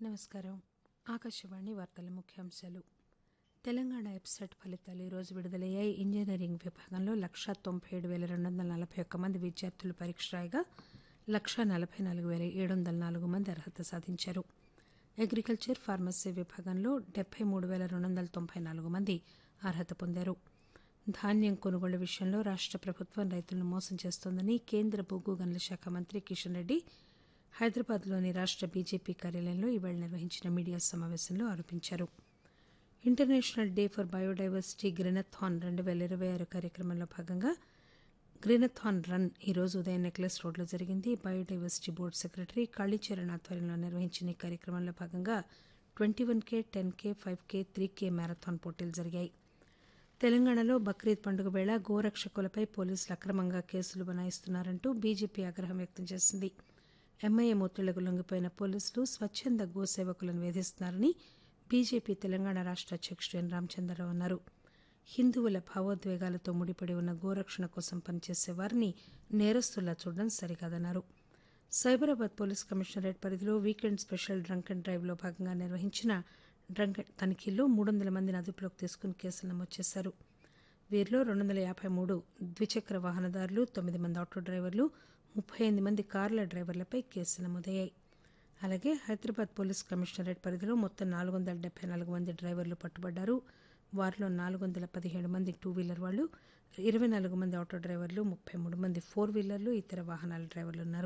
నమస్కారం ఆకాశవాణి వార్తల ముఖ్యాంశాలు తెలంగాణ వెబ్సైట్ ఫలితాలు ఈరోజు విడుదలయ్యాయి ఇంజనీరింగ్ విభాగంలో లక్షా తొంభై ఏడు వేల రెండు వందల నలభై ఒక్క మంది విద్యార్థులు పరీక్ష రాయగా లక్షా నలభై నాలుగు వేల ఏడు వందల నాలుగు మంది అర్హత సాధించారు అగ్రికల్చర్ ఫార్మసీ విభాగంలో డెబ్బై మూడు వేల రెండు వందల తొంభై నాలుగు మంది అర్హత పొందారు ధాన్యం కొనుగోళ్ల విషయంలో రాష్ట ప్రభుత్వం రైతులను మోసం చేస్తోందని కేంద్ర బొగ్గు గనుల శాఖ మంత్రి కిషన్ రెడ్డి హైదరాబాద్లోని రాష్ట బీజేపీ కార్యాలయంలో ఈవేళ నిర్వహించిన మీడియా సమావేశంలో ఆరోపించారు international day for biodiversity greenathon రెండు వేల ఇరవై ఆరు కార్యక్రమంలో భాగంగా గ్రీనథాన్ రన్ ఈ రోజు ఉదయం నెక్లెస్ రోడ్లో జరిగింది బయోడైవర్సిటీ బోర్డు సెక్రటరీ కాళీచరణ్ ఆధ్వర్యంలో నిర్వహించిన ఈ కార్యక్రమంలో భాగంగా twenty one K ten K five K three K marathon పోటీలు జరిగాయి తెలంగాణలో బక్రీద్ పండుగ వేళ గోరక్షకులపై పోలీసులు అక్రమంగా కేసులు బనాయిస్తున్నారంటూ బీజేపీ ఆగ్రహం వ్యక్తం చేసింది ఎంఐఎం ఒత్తిళ్లకు లొంగిపోయిన పోలీసులు స్వచ్ఛంద గోసేవకులను వేధిస్తున్నారని బీజేపీ తెలంగాణ రాష్ట అధ్యక్షుడు ఎన్ రామచంద్రరావు అన్నారు హిందువుల భావోద్వేగాలతో ముడిపడి ఉన్న గోరక్షణ కోసం పనిచేసే వారిని నేరస్తుల్లా చూడడం సరికాదన్నారు సైబరాబాద్ పోలీస్ కమిషనరేట్ పరిధిలో వీకెండ్ స్పెషల్ డ్రంక్ అండ్ డ్రైవ్లో భాగంగా నిర్వహించిన డ్రంక్ తనిఖీల్లో మూడు వందల మందిని అదుపులోకి తీసుకుని కేసులు నమోదు చేశారు వీరిలో రెండు వందల యాభై మూడు ద్విచక్ర వాహనదారులు తొమ్మిది మంది ఆటో డ్రైవర్లు ముప్పై ఎనిమిది మంది కార్ల డ్రైవర్లపై కేసులు నమోదయ్యాయి అలాగే హైదరాబాద్ పోలీస్ కమిషనరేట్ పరిధిలో మొత్తం నాలుగు వందల డెబ్బై నాలుగు మంది డ్రైవర్లు పట్టుబడ్డారు వారిలో నాలుగు వందల పదిహేడు మంది టూ వీలర్ వాళ్ళు ఇరవై నాలుగు మంది ఆటో డ్రైవర్లు ముప్పై మూడు మంది ఫోర్ వీలర్లు ఇతర వాహనాల డ్రైవర్లు ఉన్నారు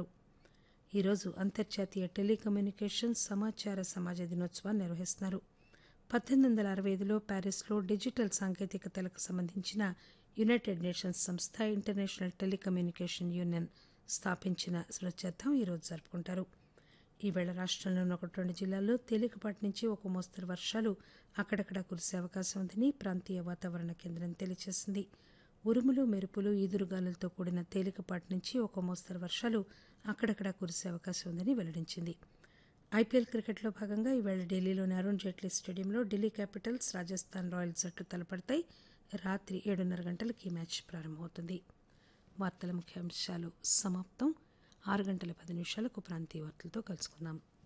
ఈరోజు అంతర్జాతీయ టెలికమ్యూనికేషన్ సమాచార సమాజ దినోత్సవాన్ని నిర్వహిస్తున్నారు పద్దెనిమిది వందల అరవై ఐదులో ప్యారిస్లో డిజిటల్ సాంకేతికతలకు సంబంధించిన యునైటెడ్ నేషన్స్ సంస్థ ఇంటర్నేషనల్ టెలికమ్యూనికేషన్ యూనియన్ స్థాపించిన స్మృత్యర్థం ఈరోజు జరుపుకుంటారు ఈవేళ రాష్టంలోని ఒకటి రెండు జిల్లాల్లో తేలికపాటి నుంచి ఒక మోస్తరు వర్షాలు అక్కడక్కడ కురిసే అవకాశం ఉందని ప్రాంతీయ వాతావరణ కేంద్రం తెలియజేసింది ఉరుములు మెరుపులు ఈదురుగాలులతో కూడిన తేలికపాటి నుంచి ఒక మోస్తరు వర్షాలు అక్కడక్కడ కురిసే అవకాశం ఉందని వెల్లడించింది ఐపీఎల్ క్రికెట్లో భాగంగా ఈవేళ ఢిల్లీలోని అరుణ్ జైట్లీ స్టేడియంలో ఢిల్లీ క్యాపిటల్స్ రాజస్థాన్ రాయల్స్ జట్లు తలపడతాయి రాత్రి ఏడున్నర గంటలకు ఈ మ్యాచ్ ప్రారంభమవుతుంది వార్తల ముఖ్యాంశాలు సమాప్తం ఆరు గంటల పది నిమిషాలకు ప్రాంతీయ వార్తలతో కలుసుకుందాం